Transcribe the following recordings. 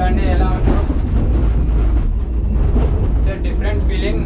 చూడండి ఎలా ఉందో డిఫరెంట్ ఫీలింగ్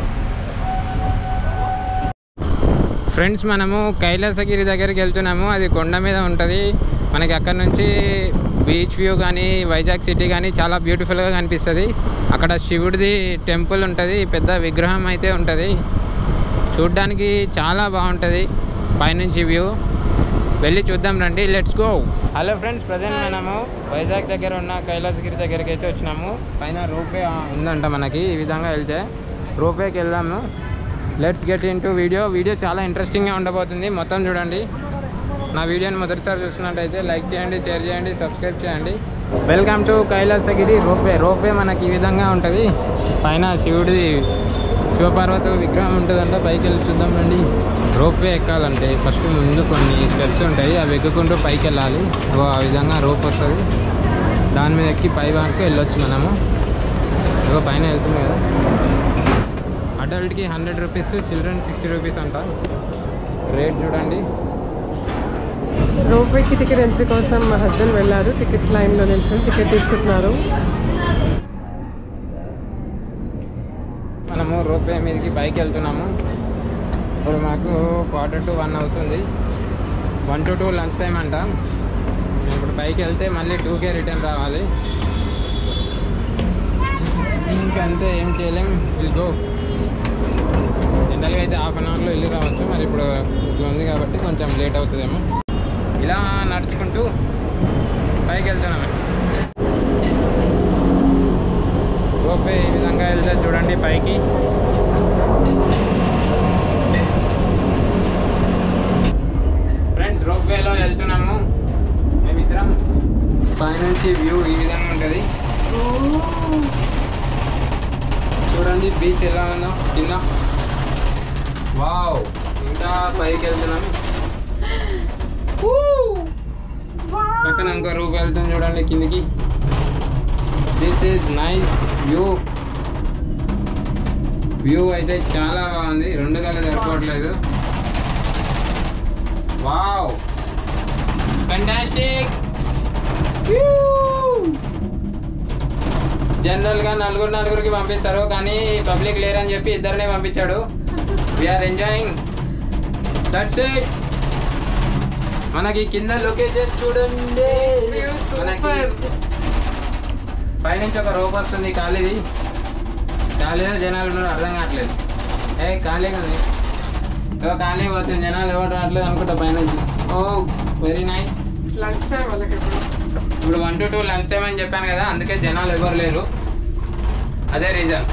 ఫ్రెండ్స్ మనము కైలాసగిరి దగ్గరికి వెళ్తున్నాము అది కొండ మీద ఉంటుంది మనకి అక్కడ నుంచి బీచ్ వ్యూ కానీ వైజాగ్ సిటీ కానీ చాలా బ్యూటిఫుల్గా కనిపిస్తుంది అక్కడ శివుడిది టెంపుల్ ఉంటుంది పెద్ద విగ్రహం అయితే ఉంటుంది చూడ్డానికి చాలా బాగుంటుంది పైనుంచి వ్యూ వెళ్ళి చూద్దాం రండి let's go hello friends present మనము వైజాగ్ దగ్గర ఉన్న కైలాసగిరి దగ్గరికి అయితే వచ్చినాము పైన రోపే ఉందంట మనకి ఈ విధంగా వెళ్తే రోపేకి వెళ్దాము let's get into video video చాలా ఇంట్రెస్టింగ్గా ఉండబోతుంది మొత్తం చూడండి నా వీడియోని మొదటిసారి చూసినట్టయితే లైక్ చేయండి షేర్ చేయండి సబ్స్క్రైబ్ చేయండి welcome to Kailasagiri ropeway ropeway మనకి ఈ విధంగా ఉంటుంది పైన శివుడిది శివపార్వతుల విగ్రహం ఉంటుందంట పైకి వెళ్ళి చూద్దాం రండి రోపే ఎక్కాలంటే ఫస్ట్ ముందు కొన్ని స్టెప్స్ ఉంటాయి అవి ఎక్కుకుంటూ పైకి వెళ్ళాలి ఓ ఆ విధంగా రోప్ వస్తుంది దాని మీద ఎక్కి పై వరకు వెళ్ళొచ్చు మనము ఇగో పైన వెళ్తుంది కదా అడల్ట్కి hundred rupees children sixty rupees అంట రేట్ చూడండి రోప్వేకి టికెట్ ఎంట్రీ కోసం మా హస్బెండ్ వెళ్ళారు టికెట్ లైన్లో నిల్చొని టికెట్ తీసుకుంటున్నారు మనము రోపే మీదకి పైకి వెళ్తున్నాము ఇప్పుడు మాకు క్వార్టర్ టు వన్ అవుతుంది one to two lunch time అంట మేము ఇప్పుడు పైకి వెళ్తే మళ్ళీ టూకే రిటర్న్ రావాలి ఇంకంతే ఏం చేయలేం విల్ గో జనరల్గా అయితే హాఫ్ అన్ అవర్లో వెళ్ళి రావచ్చు మరి ఇప్పుడు ఇట్లా ఉంది కాబట్టి కొంచెం లేట్ అవుతుందేమో ఇలా నడుచుకుంటూ పైకి వెళ్తున్నాము రోపే ఈ విధంగా వెళ్తే చూడండి పైకి ఫ్రెండ్స్ రోప్వేలో వెళ్తున్నాము మేమిద్దరం పైనుంచి వ్యూ ఈ విధంగా ఉంటుంది చూడండి బీచ్ ఎలా ఉందో కింద వావ్ ఇంకా పైకి వెళ్తున్నాము పక్కన ఇంకో రూప్ వెళ్తాం చూడండి కిందికి this is nice view view అయితే చాలా బాగుంది రెండు కళ్ళు సరిపోవట్లేదు వావ్ ఫెంటాస్టిక్ జనరల్ గా నలుగురు నలుగురికి పంపిస్తారు కానీ పబ్లిక్ లేరని చెప్పి ఇద్దరినే పంపించాడు వీఆర్ ఎంజాయింగ్ దట్స్ ఇట్ మనకి కింద లొకేషన్ చూడండి మనకి పైనుంచి ఒక రోప్ వస్తుంది ఖాళీది ఖాళీలో జనాలు ఉన్నారు అర్థం కావట్లేదు ఏ ఖాళీగా ఉంది ఏదో ఖాళీ పోతుంది జనాలు ఎవరు రావట్లేదు అనుకుంటా పైనుంచి oh very nice lunch time వాళ్ళకి ఇప్పుడు ఇప్పుడు one to two lunch time అని చెప్పాను కదా అందుకే జనాలు ఎవరు లేరు అదే రీజన్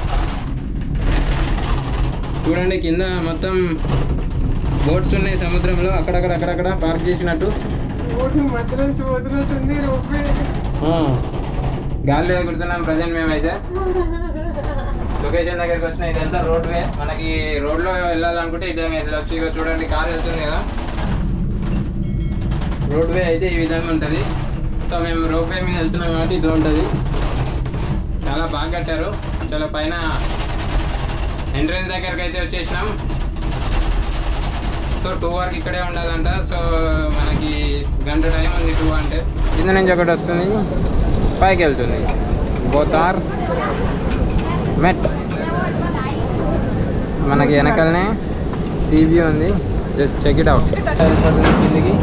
చూడండి కింద మొత్తం బోట్స్ ఉన్నాయి సముద్రంలో అక్కడక్కడ అక్కడక్కడ పార్క్ చేసినట్టు రోడ్డు మధ్యలో నుంచి వదిలేస్తుంది రోప్వే గాలిలో ఎగురుతున్నాం ప్రజెంట్ మేమైతే లొకేషన్ దగ్గరికి వచ్చిన ఇదంతా రోడ్ వే మనకి రోడ్ లో వెళ్ళాలనుకుంటే ఇదే వెళ్ళొచ్చు ఇక చూడండి కార్ వెళ్తుంది కదా రోడ్ వే అయితే ఈ విధంగా ఉంటుంది సో మేము రోప్ వే మీద వెళ్తున్నాం కాబట్టి ఇట్లా ఉంటుంది చాలా బాగా కట్టారు చాలా పైన ఎంట్రన్స్ దగ్గరికి అయితే వచ్చేసినాం సో టూ వరకు ఇక్కడే ఉండాలంట సో మనకి గంట టైం ఉంది టూ అంటే కింద నుంచి ఒకటి వస్తుంది పైకి వెళ్తుంది బోతార్ మెట్ మనకి వెనకాలనే సీబీ ఉంది జస్ట్ చెక్ ఇట్ అవుట్ వెళ్ళిపోతుంది కిందికి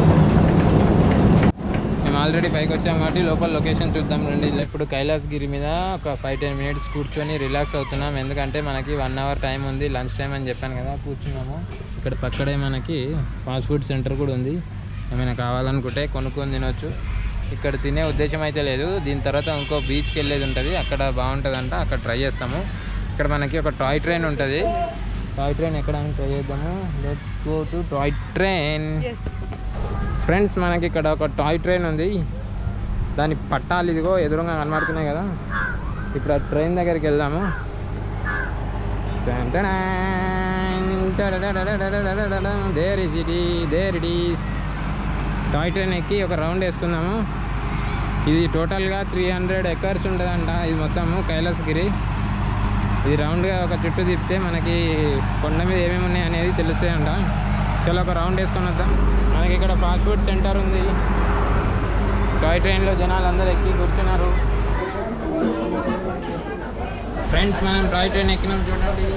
మేము ఆల్రెడీ పైకి వచ్చాం కాబట్టి లోపల లొకేషన్ చూద్దాం రండి ఇప్పుడు కైలాసగిరి మీద ఒక ఫైవ్ టెన్ మినిట్స్ కూర్చొని రిలాక్స్ అవుతున్నాం ఎందుకంటే మనకి వన్ అవర్ టైం ఉంది లంచ్ టైం అని చెప్పాను కదా కూర్చున్నాము ఇక్కడ పక్కడే మనకి ఫాస్ట్ ఫుడ్ సెంటర్ కూడా ఉంది ఏమైనా కావాలనుకుంటే కొనుక్కొని తినొచ్చు ఇక్కడ తినే ఉద్దేశం అయితే లేదు దీని తర్వాత ఇంకో బీచ్కి వెళ్ళేది ఉంటుంది అక్కడ బాగుంటుందంట అక్కడ ట్రై చేస్తాము ఇక్కడ మనకి ఒక టాయ్ ట్రైన్ ఉంటుంది టాయ్ ట్రైన్ ఎక్కడానికి ట్రై చేద్దాము let go to toy train friends మనకి ఇక్కడ ఒక టాయ్ ట్రైన్ ఉంది దాని పట్టాలు ఇదిగో ఎదురుగా కనబడుతున్నాయి కదా ఇప్పుడు ఆ ట్రైన్ దగ్గరికి వెళ్దాము there is it there it is toy train ఎక్కి ఒక రౌండ్ వేసుకుందాము ఇది టోటల్గా త్రీ హండ్రెడ్ ఎకర్స్ ఉంటుందంట ఇది మొత్తము కైలాసగిరి ఇది రౌండ్గా ఒక చుట్టూ తిప్పితే మనకి కొండ మీద ఏమేమి ఉన్నాయి అనేది తెలుస్తాయంట చలో ఒక రౌండ్ వేసుకొని వద్దాం మనకి ఇక్కడ ఫాస్ట్ ఫుడ్ సెంటర్ ఉంది టాయ్ ట్రైన్లో జనాలు అందరూ ఎక్కి కూర్చున్నారు ఫ్రెండ్స్ మనం టాయ్ ట్రైన్ ఎక్కినాం చూడండి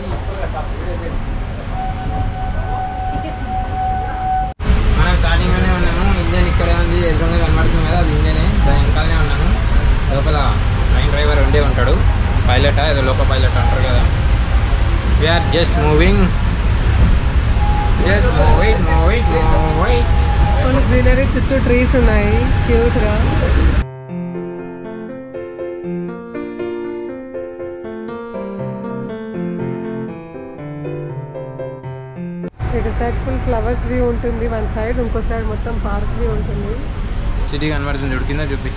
మనం స్టార్టింగ్లోనే ఉన్నాము ఇంజన్ ఇక్కడే ఉంది ఎదురుగా కనబడుతుంది కదా అది ఇంజనే దాని వెనకాలనే ఉన్నాము లోపల ట్రైన్ డ్రైవర్ ఉండే ఉంటాడు పైలట్ ఏదో లోకల్ పైలట్ అంటారు కదా we're just moving just moving moving moving full greenery చుట్టూ ట్రీస్ ఉన్నాయి క్యూట్ గా ఇటు సైడ్ ఫుల్ ఫ్లవర్స్ వ్యూ ఉంటుంది వన్ సైడ్ ఇంకో సైడ్ మొత్తం పార్క్ వ్యూ ఉంటుంది సిటీ కనబడుతుంది చూడు కింద చూపి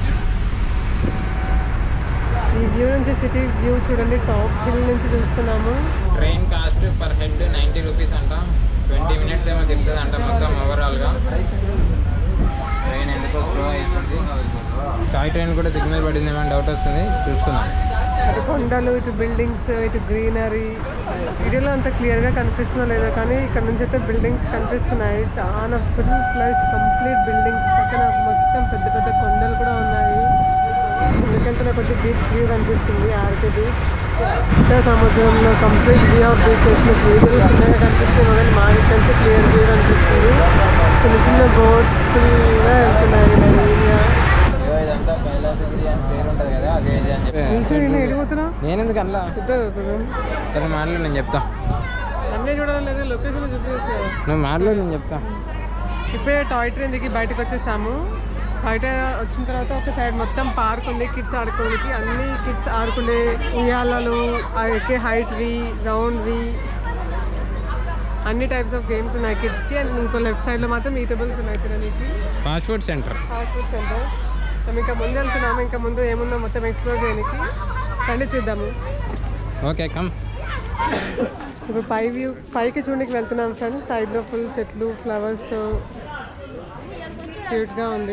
ఈ వ్యూ నుంచి సిటీ వ్యూ చూడండి టాప్ హిల్ నుంచి చూస్తున్నాము train cost per head ninety rupees అంట ట్వంటీ మినిట్స్ ఏమో తిరుగుతుంది అంట మొత్తం ఓవరాల్గా ట్రైన్ ఎందుకో స్లో అవుతుంది టాయ్ ట్రైన్ కూడా సిగ్నల్ పడింది ఏమైనా డౌట్ వస్తుంది చూసుకుందాం అటు కొండలు ఇటు బిల్డింగ్స్ ఇటు గ్రీనరీ వీడియోలో అంత క్లియర్గా కనిపిస్తుందో లేదో కానీ ఇక్కడ నుంచి అయితే బిల్డింగ్స్ కనిపిస్తున్నాయి చాలా ఫుల్ ఫ్లెస్ట్ కంప్లీట్ బిల్డింగ్స్ పక్కన మొత్తం పెద్ద పెద్ద కొండలు కూడా ఉన్నాయి ముందుకెళ్తున్న కొద్ది బీచ్ వ్యూ కనిపిస్తుంది ఆర్కే బీచ్ పెద్ద సముద్రంలో కంప్లీట్ వ్యూ ఆఫ్ బీచెస్ వీడియోలు చిన్నగా కనిపిస్తుంది కానీ మా ఇంటి నుంచి క్లియర్ వ్యూ కనిపిస్తుంది చిన్న చిన్న బోట్స్ ఫుల్గా వెళ్తున్నాయి ఇలా ఏరియా ఇదంతా కైలాసగిరి అని పేరు ఉంటుంది కదా అదే ఇది అని నిల్చొని చెప్పి ఎడిపోతున్నావు నేను ఎందుకు అనలా పెద్ద తన మాటలు నేను చెప్తా అన్నీ చూడాలి లేదా లొకేషన్ చూపించు నువ్వు మాటలు నేను చెప్తా ఇప్పుడే టాయ్ ట్రైన్ దిగి బయటకు వచ్చేసాము బయట వచ్చిన తర్వాత ఒక సైడ్ మొత్తం పార్క్ ఉంది కిడ్స్ ఆడుకోవడానికి అన్ని కిడ్స్ ఆడుకునే ఉయ్యాలలు ఆ ఎక్కే హైట్వి రౌండ్వి అన్ని టైప్స్ ఆఫ్ గేమ్స్ ఉన్నాయి కిడ్స్కి అండ్ ఇంకో లెఫ్ట్ సైడ్లో మాత్రం ఈటబుల్స్ ఉన్నాయి తినడానికి fast food centre fast food centre మేము ఇంకా ముందు వెళ్తున్నాము ఇంకా ముందు ఏముందో మొత్తం ఎక్స్ప్లోర్ చేయడానికి కండి చూద్దాము ఓకే కమ్ ఇప్పుడు పై వ్యూ పైకి చూడడానికి వెళ్తున్నాం ఫ్రెండ్స్ సైడ్లో ఫుల్ చెట్లు ఫ్లవర్స్తో క్యూట్గా ఉంది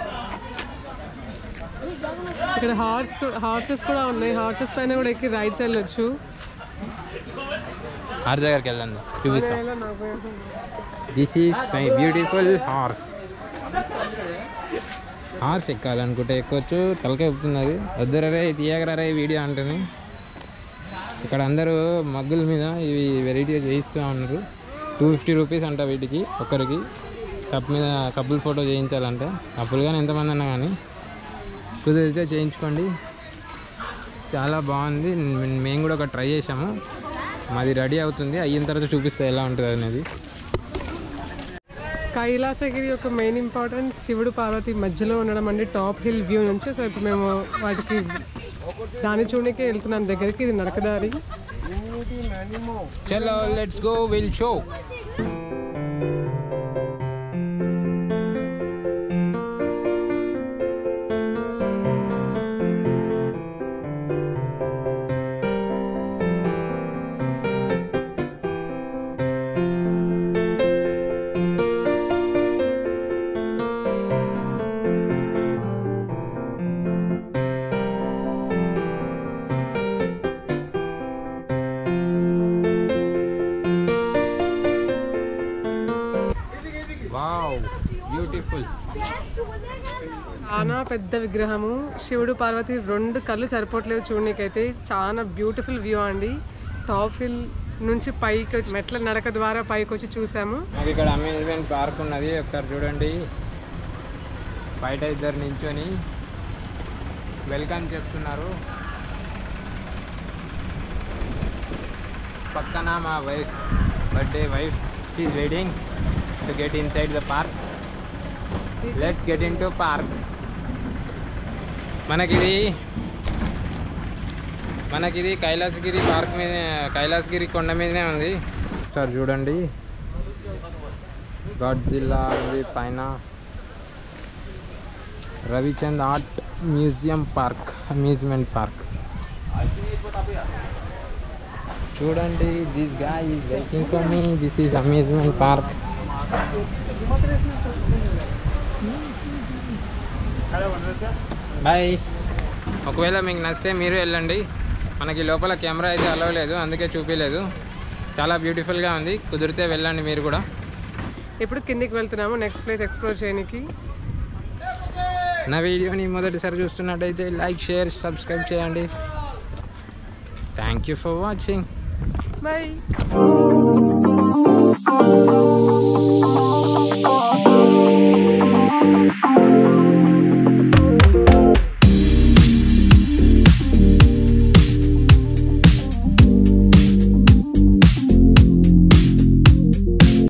ఇక్కడ హార్స్ హార్సెస్ కూడా ఉన్నాయి హార్సెస్ పైన కూడా ఎక్కి రైట్స్ వెళ్ళొచ్చు ఆర్ దగ్గరికి వెళ్దాం చూపిస్తాం అలా నాకు భయం. This is my beautiful horse horse ఎక్కాలనుకుంటే ఎక్కొచ్చు తలకాయ ఉప్పుతున్నది వద్దరే తీయగలరే వీడియో అంటేనే ఇక్కడ అందరూ మగ్గుల మీద ఇవి వెరైటీగా చేయిస్తూ ఉన్నారు టూ ఫిఫ్టీ రూపీస్ అంట వీటికి ఒక్కరికి కప్ మీద కప్పుల్ ఫోటో చేయించాలంటే కప్పులు కానీ ఎంతమంది అన్నా కానీ కుదిరితే చేయించుకోండి చాలా బాగుంది మే- మేము కూడా ఒక ట్రై చేసాము మాది రెడీ అవుతుంది అయిన తర్వాత చూపిస్తే ఎలా ఉంటుంది అనేది కైలాసగిరి యొక్క మెయిన్ ఇంపార్టెంట్ శివుడు పార్వతి మధ్యలో ఉండడం అండి టాప్ హిల్ వ్యూ నుంచి సో ఇప్పుడు మేము వాటికి దాని చూడకే వెళ్తున్నాం దగ్గరికి ఇది నడకదారి చలో let's go will show wow beautiful చాలా పెద్ద విగ్రహము శివుడు పార్వతి రెండు కళ్ళు సరిపోవట్లేవు చూడనీకైతే చాలా బ్యూటిఫుల్ వ్యూ అండి టాప్ హిల్ నుంచి పైకి వచ్చి మెట్ల నడక ద్వారా పైకి వచ్చి చూసాము మాకు ఇక్కడ అమ్యూజ్మెంట్ పార్క్ ఉన్నది ఒకసారి చూడండి బయట ఇద్దరు నించొని వెల్కమ్ చెప్తున్నారు పక్కన మా wife birthday wife she waiting to get inside the park let's get into park మనకిది మనకిది కైలాసగిరి పార్క్ మీద కైలాసగిరి కొండ మీదనే ఉంది సార్ చూడండి గాడ్జిల్లా ఉంది పైన Ravichand art museum park amusement park చూడండి this guy is waiting for me this is amusement park boy ఒకవేళ మీకు నచ్చితే మీరు వెళ్ళండి మనకి లోపల కెమెరా అయితే అలవ్ లేదు అందుకే చూపించలేదు చాలా బ్యూటిఫుల్గా ఉంది కుదిరితే వెళ్ళండి మీరు కూడా ఇప్పుడు కిందికి వెళ్తున్నాము నెక్స్ట్ ప్లేస్ ఎక్స్ప్లోర్ చేయడానికి నా వీడియోని మొదటిసారి చూస్తున్నట్టయితే లైక్ షేర్ సబ్స్క్రైబ్ చేయండి thank you for watching by